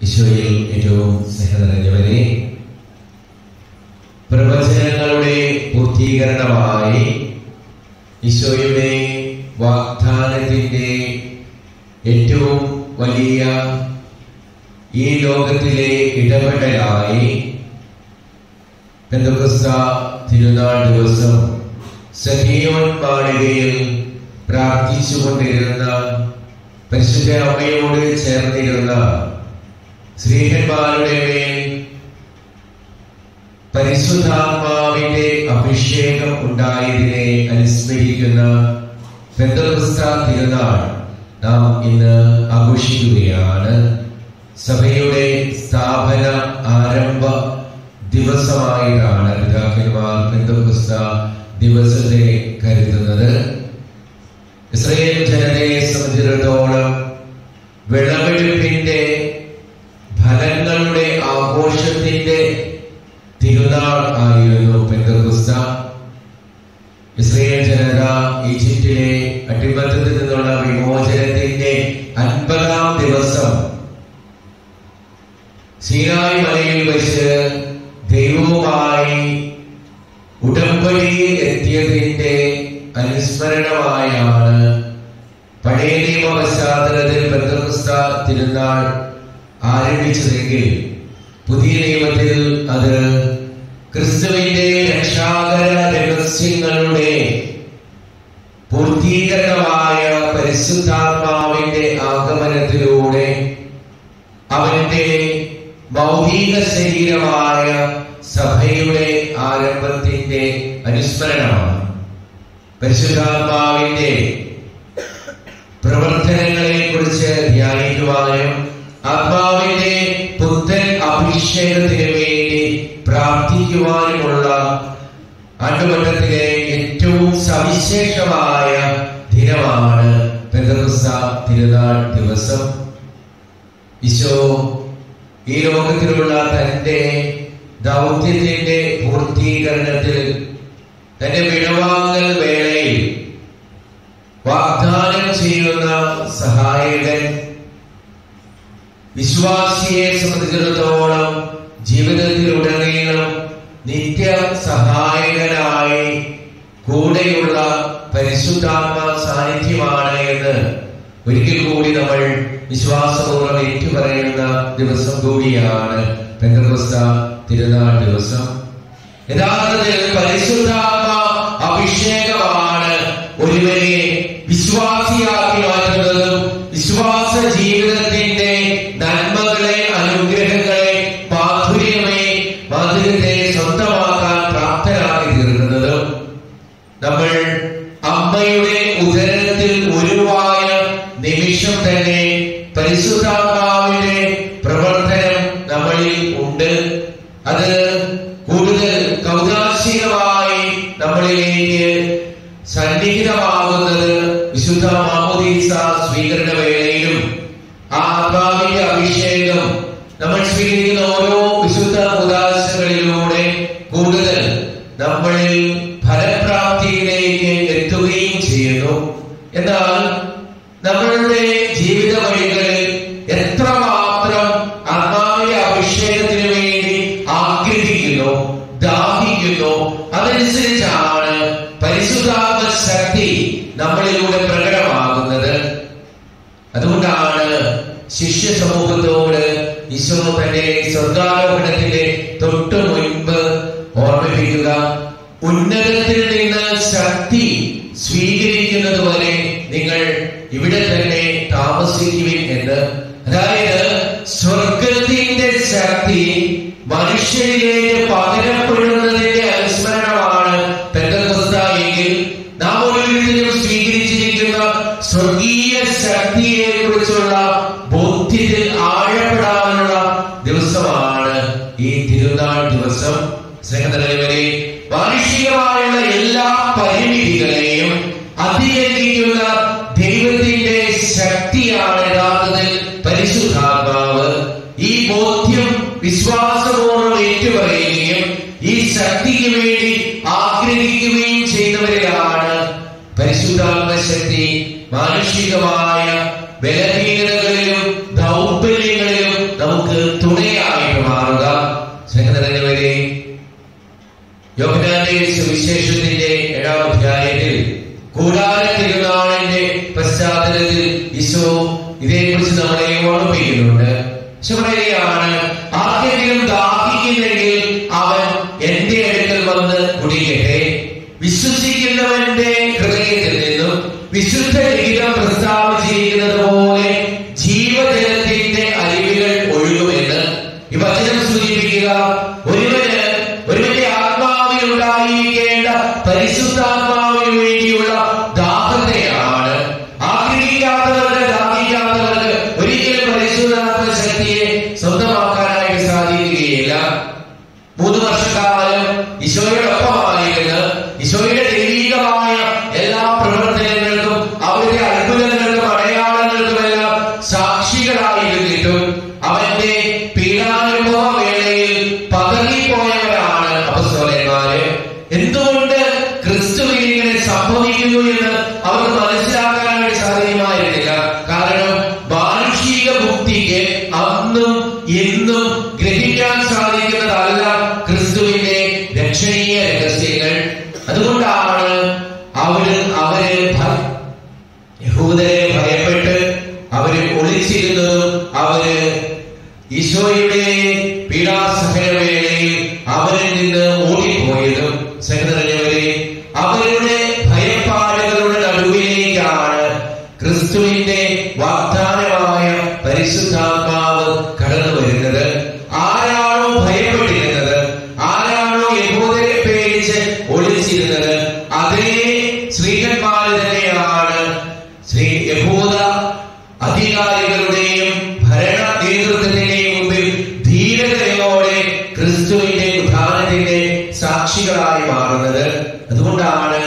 ഈശോയിൽ ഏറ്റവും സ്നേഹനിറഞ്ഞവരെ പ്രവചനങ്ങളുടെ പൂർത്തീകരണമായി ഈശോയുടെ വാഗ്ദാനത്തിന്റെ ഏറ്റവും വലിയ ഈ ലോകത്തിലെ ഇടപെടലായി പെന്തക്കോസ്ത തിരുനാൾ ദിവസം സഖിയോൻ മാളികയിൽ പ്രാർത്ഥിച്ചുകൊണ്ടിരുന്ന പരിശുദ്ധ അമ്മയോട് ചേർന്നിരുന്ന സ്ത്രീഹന്മാരുടെ മേൽ പരിശുദ്ധാത്മാവിന്റെ അഭിഷേകം ഉണ്ടായതിനെ അനുസ്മരിക്കുന്ന പെന്തക്കോസ്ത തിരുനാൾ നാം ഇന്ന് ആഘോഷിക്കുകയാണ് സഭയുടെ സ്ഥാപന ആരംഭ ദിവസമായിട്ടാണ് പിതാക്കന്മാർ പെന്തക്കോസ്ത ദിവസത്തെ കരുതുന്നത് ഇസ്രയേൽ ജനതയെ സംബന്ധിച്ചിടത്തോളം വിളവെടുപ്പിന്റെ ഫലങ്ങളുടെ ആഘോഷത്തിന്റെ തിരുനാൾ ആയിരുന്നു പെന്തക്കുസ്ത ഇസ്രയേൽ ജനത ഈജിപ്തിലെ അടിമത്തത്തിൽ നിന്നുള്ള വിമോചനത്തിന്റെ അൻപതാം ദിവസം സീനായ് മലയിൽ വെച്ച് ദൈവവുമായി ഉടമ്പടിയിൽ എത്തിയതിന്റെ അനുസ്മരണമായാണ് പഴയ നിയമ പശ്ചാത്തലത്തിൽ ബന്ധുസ്ത തിരുനാൾ ആരംഭിച്ചതെങ്കിൽ പുതിയ നിയമത്തിൽ അത് ക്രിസ്തുവിന്റെ രക്ഷാകര രഹസ്യങ്ങളുടെ പൂർത്തീകരണമായ പരിശുദ്ധാത്മാവിന്റെ ആഗമനത്തിലൂടെ അവന്റെ ഭൗതിക ശരീരമായ സഭയുടെ ആരംഭത്തിന്റെ അനുസ്മരണമാണ് പരിശുദ്ധാത്മാവിന്റെ പ്രവർത്തനങ്ങളെ കുറിച്ച് ധ്യാനിക്കുവാനും ആത്മാവിന്റെ പുത്തൻ അഭിഷേകത്തിന് വേണ്ടി പ്രാർത്ഥിക്കുവാനുമുള്ള ആണ്ടുവട്ടത്തിലെ ഏറ്റവും സവിശേഷമായ ദിനമാണ് പെന്തക്കുസ്ത തിരുനാൾ ദിവസം ഈശോ ഈ ലോകത്തിലുള്ള തന്റെ ദൗത്യത്തിന്റെ പൂർത്തീകരണത്തിൽ തന്റെ വിടവാങ്ങൽ വേളയിൽ വാഗ്ദാനം ചെയ്യുന്ന സഹായകൻ വിശ്വാസിയെ സംബന്ധിച്ചിടത്തോളം ജീവിതത്തിലുടനീളം നിത്യ സഹായകനായി കൂടെയുള്ള പരിശുദ്ധാത്മ സാന്നിധ്യമാണ് എന്ന് ഒരിക്കൽ കൂടി നമ്മൾ വിശ്വാസപൂർവ്വം ഏറ്റുപറയുന്ന ദിവസം കൂടിയാണ് പെന്തക്കോസ്ത തിരുനാൾ ദിവസം യഥാർത്ഥത്തിൽ പരിശുദ്ധാത്മ അഭിഷേകമാണ് ഒരുവരെ വിശ്വാസിയാക്കി മാറ്റുന്നതും വിശ്വാസ ജീവിതത്തിന്റെ നന്മകളെ അനുഗ്രഹങ്ങളെ മാധുര്യമേ മാധുര്യത്തെ സ്വന്തമാക്കാൻ പ്രാപ്തരാക്കി തീർക്കുന്നതും നമ്മൾ അമ്മയുടെ ഉദരത്തിൽ ഉരുവായ നിമിഷം തന്നെ പരിശുദ്ധാത്മാവിന്റെ പ്രവർത്തനം നമ്മളിൽ ഉണ്ട് അത് കൂടുതൽ കൗതാശികമായി നമ്മളിലേക്ക് സന്നിഹിതമാകുന്നത് വിശുദ്ധ മാമോദീസ സ്വീകരണ വേളയിലും ആ ആത്മാവിന്റെ അഭിഷേകം നമ്മൾ സ്വീകരിക്കുന്ന ഓരോ വിശുദ്ധ ഉദാശകളിലൂടെ കൂടുതൽ നമ്മളിൽ ഫലപ്രാപ്തിയിലേക്ക് എത്തുകയും ചെയ്യുന്നു എന്നാൽ നമ്മളുടെ ജീവിത വഴികളിൽ എത്രമാത്രം ആത്മാവിന്റെ അഭിഷേകത്തിന് വേണ്ടി ആഗ്രഹിക്കുന്നു ദാഹിക്കുന്നു അതനുസരിച്ചാണ് പരിശുദ്ധാത്മ ശക്തി നമ്മളിലൂടെ പ്രകടമാകുന്നത് അതുകൊണ്ടാണ് ശിഷ്യ സമൂഹത്തോട് ഈശോ തന്റെ സ്വർഗാരോഹണത്തിന്റെ തൊട്ടു മുൻപ് ഓർമ്മിപ്പിക്കുക ഉന്നതത്തിൽ നിന്ന് ശക്തി സ്വീകരിക്കുന്നത് വരെ നിങ്ങൾ ഇവിടെ തന്നെ താമസിക്കുവിൻ എന്ന് അതായത് സ്വർഗത്തിന്റെ ശക്തി മനുഷ്യരിലേക്ക് പകരപ്പെടുന്നതിന്റെ അനുസ്മരണമാണ് പെന്തക്കോസ്ത എങ്കിൽ നാം ഓരോരുത്തരും സ്വീകരിച്ചിരിക്കുന്ന സ്വർഗീയ ശക്തിയെ കുറിച്ചുള്ള ബോധ്യത്തിൽ ആഴപ്പെടാനുള്ള ദിവസമാണ് ഈ തിരുനാൾ ദിവസം സ്നേഹതലവരെ മാനുഷികമായുള്ള എല്ലാ പരിമിതികളെയും അതിലംഘിക്കുന്ന ദൈവത്തിന്റെ ശക്തിയാണ് യഥാർത്ഥത്തിൽ പരിശുദ്ധാത്മാവ് ഈ ബോധ്യം വിശ്വാസപൂർവ്വം ഏറ്റുപറയുകയും ഈ ശക്തിക്ക് വേണ്ടി ആഗ്രഹിക്കുകയും ചെയ്യുന്നവരിലാണ് പരിശുദ്ധാത്മ ശക്തി മാനുഷികമായ ബലഹീനതകളിലും ദൗർബല്യങ്ങളിലും നമുക്ക് കൂടാര തിരുനാളിന്റെ പശ്ചാത്തലത്തിൽ ഈശോ ഇതേക്കുറിച്ച് നമ്മളെ ഓർമ്മിപ്പിക്കുന്നുണ്ട് ഈശോ പറയുകയാണ് ആർക്കെങ്കിലും ദാഹിക്കുന്നെങ്കിൽ അവൻ എന്റെ അടുക്കൽ വന്ന് കുടിക്കട്ടെ വിശ്വസിക്കുന്നവന്റെ ഹൃദയത്തിൽ നിന്നും വിശുദ്ധ ലിഖിതം പ്രസ്താവിച്ചിരിക്കുന്നത് പോലെ ജീവജലത്തിന്റെ അരുവികൾ ഒഴുകുമെന്ന് ഈ വചനം സൂചിപ്പിക്കുക ഒരുവന് ഒരുവന്റെ ആത്മാവിൽ ഉണ്ടായിരിക്കേണ്ട പരിശുദ്ധാത്മാവിന് വേണ്ടിയുള്ള ദാഹത്തെയാണ് ആഗ്രഹിക്കാത്തവർക്ക് ദാഹിക്കാത്തവർക്ക് ഒരിക്കലും പരിശുദ്ധാത്മ ശക്തിയെ സ്വന്തമാക്കാനായിട്ട് സാധിക്കുകയില്ല മൂന്ന് വർഷക്കാലം ഈശോയോടൊപ്പമായിരുന്ന് ഈശോയുടെ ദൈവികമായ എല്ലാ പ്രവർത്തനങ്ങൾക്കും അവരുടെ അത്ഭുതങ്ങൾക്കും അടയാളങ്ങൾക്കുമെല്ലാം സാക്ഷികളായിരുന്നിട്ടും അവന്റെ പീഡാനുഭവ വേളയിൽ പതറിപ്പോയവരാണ് അപസ്തോലന്മാര് എന്തുകൊണ്ട് ക്രിസ്തുവിൽ ഇങ്ങനെ സംഭവിക്കുന്നു എന്ന് അവർക്ക് മനസ്സിലാക്കാനായിട്ട് സാധ്യമായിരുന്നില്ല കാരണം മാനുഷിക ബുദ്ധിക്ക് അന്നും എന്നും ഗ്രഹിക്കാൻ സാധിക്കുന്നതല്ല ക്രിസ്തുവിന്റെ രക്ഷണീയ രഹസ്യങ്ങൾ അതുകൊണ്ടാണ് അവര് അവര് ഭ- യഹൂദരെ ഭയപ്പെട്ട് അവര് ഒളിച്ചിരുന്നതും അവര് ഈശോയുടെ പീഡാസഹനവേളയിൽ അവരിൽ നിന്ന് ഓടിപ്പോയതും സഹോദരങ്ങളെ അവരുടെ ഭയപ്പാടുകളുടെ നടുവിലേക്കാണ് ക്രിസ്തുവിന്റെ വാഗ്ദാനമായ പരിശുദ്ധാത്മാവ് കടന്നു വരുന്നത് ആരാണോ ഭയപ്പെട്ടിരുന്നത് ആരാണോ യഹൂദരെ പേടിച്ച് ഒളിച്ചിരുന്നത് അതേ സ്ത്രീകന്മാർ തന്നെയാണ് ശ്രീ യഹൂദ അധികാരികളുടെയും ഭരണ നേതൃത്വത്തിന്റെയും മുമ്പിൽ ധീരതയോടെ ക്രിസ്തുവിന്റെ ഉദ്ധാനത്തിന്റെ സാക്ഷികളായി മാറുന്നത് അതുകൊണ്ടാണ്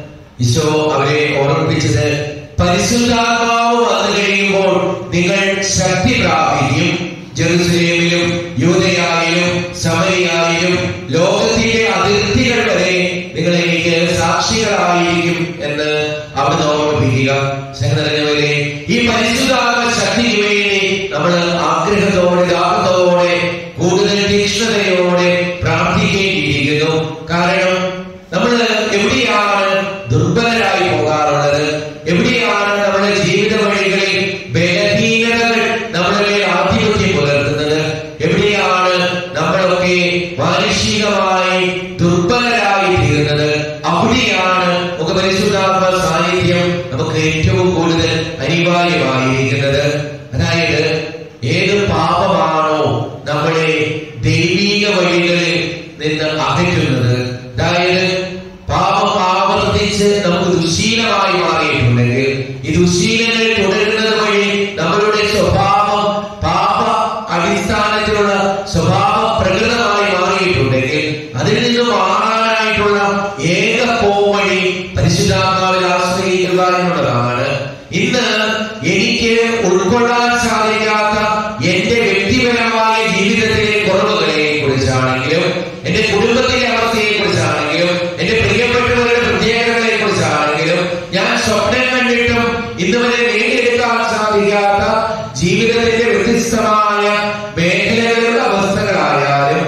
ഈശോ അവരെ ഓർമ്മിപ്പിച്ചത് പരിശുദ്ധാത്മാവ് വന്നു കഴിയുമ്പോൾ നിങ്ങൾ ശക്തി പ്രാപിക്കും ജെറുസലേമിലും യൂതയായാലും സമരിയായാലും ലോകത്തിന്റെ അതിർത്തികൾ വരെ നിങ്ങൾ എനിക്ക് സാക്ഷികളായിരിക്കും എന്ന് അവിടുന്ന് ഓർമ്മിപ്പിക്കുക സഹോദരങ്ങളെ ഈ പരിശുദ്ധാത്മ ശക്തിക്ക് വേണ്ടി നമ്മൾ ആഗ്രഹത്തോടെ ദാഹത്തോടെ കൂടുതൽ തീക്ഷ്ണതയോടെ പ്രാർത്ഥിക്കേണ്ടിയിരിക്കുന്നു കാരണം നമ്മൾ എവിടെയാണ് ദുർബലരായി പോകാറുള്ളത് എവിടെയാണ് നമ്മുടെ ജീവിത വഴികളിൽ ബലഹീനതകൾ നമ്മുടെ മേൽ ആധിപത്യം പുലർത്തുന്നത് എവിടെയാണ് നമ്മളൊക്കെ മാനുഷികമായി ദുർബലരായി തീരുന്നത് അവിടെയാണ് നമുക്ക് പരിശുദ്ധാത്മ സാന്നിധ്യം നമുക്ക് ഏറ്റവും കൂടുതൽ അനിവാര്യമായിരിക്കുന്നത് അതായത് ഏത് പാപമാണോ നമ്മളെ ദൈവീക വഴികളിൽ നിന്ന് അകറ്റുന്നത് അതായത് പാപം ആവർത്തിച്ച് നമുക്ക് ദുശീലമായി മാറിയിട്ടുണ്ടെങ്കിൽ ഈ ദുശീലങ്ങൾ തുടരുന്നത് വഴി നമ്മളുടെ സ്വഭാവം പാപ അടിസ്ഥാനത്തിലുള്ള സ്വഭാവ പ്രകൃതമായി മാറിയിട്ടുണ്ടെങ്കിൽ അതിൽ നിന്ന് മാറാനായിട്ടുള്ള ഏക പോവഴി പരിശുദ്ധാത്മാവിൽ ആശ്രയിക്കുക എന്നുള്ളതാണ് ഇന്ന് എനിക്ക് ഉൾക്കൊള്ളാൻ സാധിക്കാത്ത എന്റെ വ്യക്തിപരമായ ജീവിതത്തിലെ കുറവുകളെ കുറിച്ചാണെങ്കിലും എന്റെ കുടുംബത്തിലെ അവസ്ഥയെ കുറിച്ചാണെങ്കിലും എന്റെ പ്രിയപ്പെട്ടവരുടെ പ്രത്യേകതകളെ കുറിച്ചാണെങ്കിലും ഞാൻ സ്വപ്നം കണ്ടിട്ടും ഇന്ന് വരെ നേടിയെടുക്കാൻ സാധിക്കാത്ത ജീവിതത്തിന്റെ വ്യത്യസ്തമായ മേഖലകളുടെ അവസ്ഥകളായാലും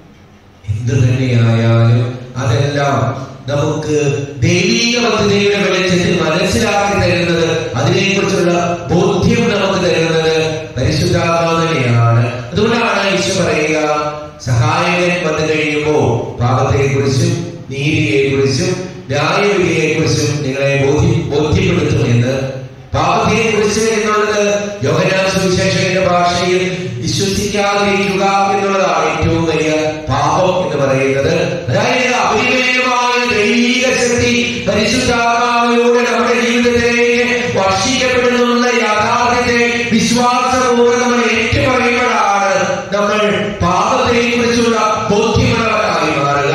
എന്ത് തന്നെയായാലും അതെല്ലാം നമുക്ക് ദൈവീക പദ്ധതിയുടെ വെളിച്ചത്തിൽ മനസ്സിലാക്കി തരുന്നത് അതിനെക്കുറിച്ചുള്ള ബോധ്യം നമുക്ക് തരുന്നത് പരിശുദ്ധാത്മാവ് തന്നെയാണ് അതുകൊണ്ടാണ് ഈശോ പറയുക സഹായകൻ വന്നു കഴിയുമ്പോൾ പാപത്തെ കുറിച്ചും നീതിയെ കുറിച്ചും ന്യായവിധിയെ കുറിച്ചും നിങ്ങളെ ബോധ്യ ബോധ്യപ്പെടുത്തുമെന്ന് പാപത്തെ കുറിച്ച് എന്നുള്ളത് യോഹനാൻ സുവിശേഷകന്റെ ഭാഷയിൽ വിശ്വസിക്കാതിരിക്കുക എന്നുള്ളതാണ് ഏറ്റവും വലിയ പാപം എന്ന് പറയുന്നത് അതായത് അപരിമയമായ ദൈവിക ശക്തി പരിശുദ്ധാത്മാവിലൂടെ നമ്മുടെ ജീവിതത്തിലേക്ക് വർഷിക്കപ്പെടുന്നുള്ള യാഥാർത്ഥ്യത്തെ വിശ്വാസപൂർവ്വം നമ്മൾ ഏറ്റുപറയുമ്പോഴാണ് നമ്മൾ പാപത്തെ കുറിച്ചുള്ള ബോധ്യമുള്ളവരായി മാറുക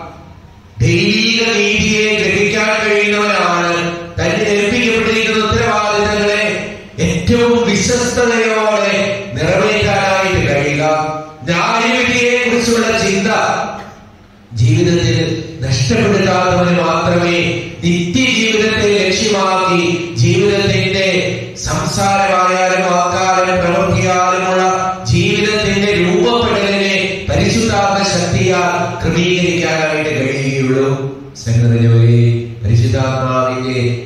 ദൈവിക നീതിയെ ഗ്രഹിക്കാൻ കഴിയുന്നവരാണ് തന്നെ ഏൽപ്പിക്കപ്പെട്ടിരിക്കുന്ന ഉത്തരവാദിത്തങ്ങളെ ഏറ്റവും വിശ്വസ്തതയോടെ നിറവേറ്റാനായിട്ട് കഴിയുക ന്യായവിധിയെ കുറിച്ചുള്ള ചിന്ത ജീവിതത്തിൽ നഷ്ടപ്പെടുത്താത്തവന് മാത്രമേ നിത്യജീവിതത്തെ ലക്ഷ്യമാക്കി ജീവിതത്തിന്റെ സംസാരമായാലും വാക്കാലും പ്രവൃത്തിയാലുമുള്ള ജീവിതത്തിന്റെ രൂപപ്പെടലിനെ പരിശുദ്ധാത്മ ശക്തിയാൽ ക്രമീകരിക്കാനായിട്ട് കഴിയുകയുള്ളൂ സംഗതികളെ പരിശുദ്ധാത്മാവിന്റെ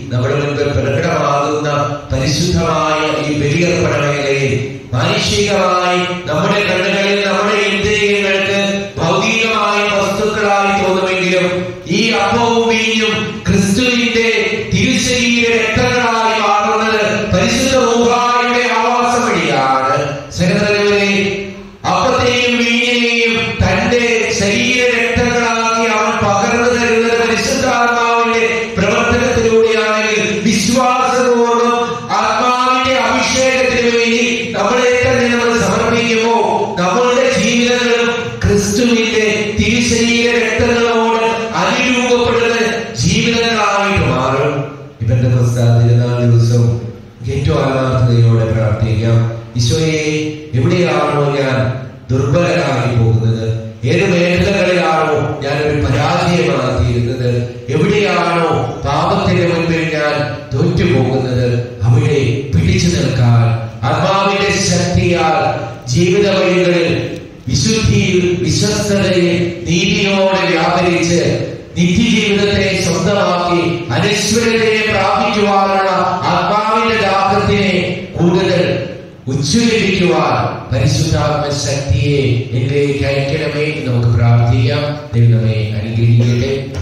നമ്മുടെ മുൻപിൽ പ്രകടമാകുന്ന പരിശുദ്ധമായ ഈ ബലിയർപ്പണ വേളയിൽ മാനുഷികമായി നമ്മുടെ കണ്ണുകളിൽ നമ്മുടെ ഇന്ദ്രിയങ്ങൾക്ക് ഭൗതികമായ വസ്തുക്കളായി തോന്നുമെങ്കിലും ഈ അപ്പവും വീഞ്ഞും ക്രിസ്തുവിന്റെ തിരുശരീര രക്തങ്ങളായി മാറുന്നത് പരിശുദ്ധ ഊഹായുടെ ആവാസം വഴിയാണ് സഹോദരങ്ങളെ അപ്പത്തെയും വീഞ്ഞിനെയും തന്റെ ശരീര രക്തങ്ങളാക്കി അവൻ പകർന്നു തരുന്നത് പരിശുദ്ധാത്മാവിന്റെ പ്രവർത്തനത്തിലൂടെയാണെങ്കിൽ വിശ്വാസപൂർവ്വം ആത്മാവിന്റെ അഭിഷേകത്തിന് വേണ്ടി നമ്മളെ തന്നെ നമ്മൾ സമർപ്പിക്കുമ്പോ നമ്മളുടെ ജീവിതങ്ങളും ക്രിസ്തുവിന്റെ തിരുശരീര രക്തങ്ങളോട് അനുരൂപപ്പെടുന്ന ജീവിതങ്ങളായിട്ട് മാറും ഇവന്റെ തിരുനാൾ ദിവസവും ഏറ്റവും ആത്മാർത്ഥതയോടെ പ്രാർത്ഥിക്കാം ഈശോയെ എവിടെയാണോ ഞാൻ ദുർബലനായി പോകുന്നത് ഏത് മേഖലകളിലാണോ ഞാൻ ഒരു പരാജയമായി തീരുന്നത് എവിടെയാണോ പാപത്തിന്റെ മുൻപിൽ ഞാൻ തോറ്റുപോകുന്നത് അവിടെ പിടിച്ചു നിൽക്കാൻ ആത്മാവിന്റെ ശക്തിയാൽ ജീവിത വഴികളിൽ വിശുദ്ധിയിൽ വിശ്വസ്തതയിൽ നീതിയോടെ വ്യാപരിച്ച് നിത്യജീവിതത്തെ സ്വന്തമാക്കി അനശ്വരതയെ പ്രാപിക്കുവാനുള്ള ആത്മാവിന്റെ ദാഹത്തിനെ കൂടുതൽ ഉജ്ജ്വലിപ്പിക്കുവാൻ പരിശുദ്ധാത്മ ശക്തിയെ എന്നിലേക്ക് അയക്കണമേ എന്ന് നമുക്ക് പ്രാർത്ഥിക്കാം ദൈവമേ അനുഗ്രഹിക്കട്ടെ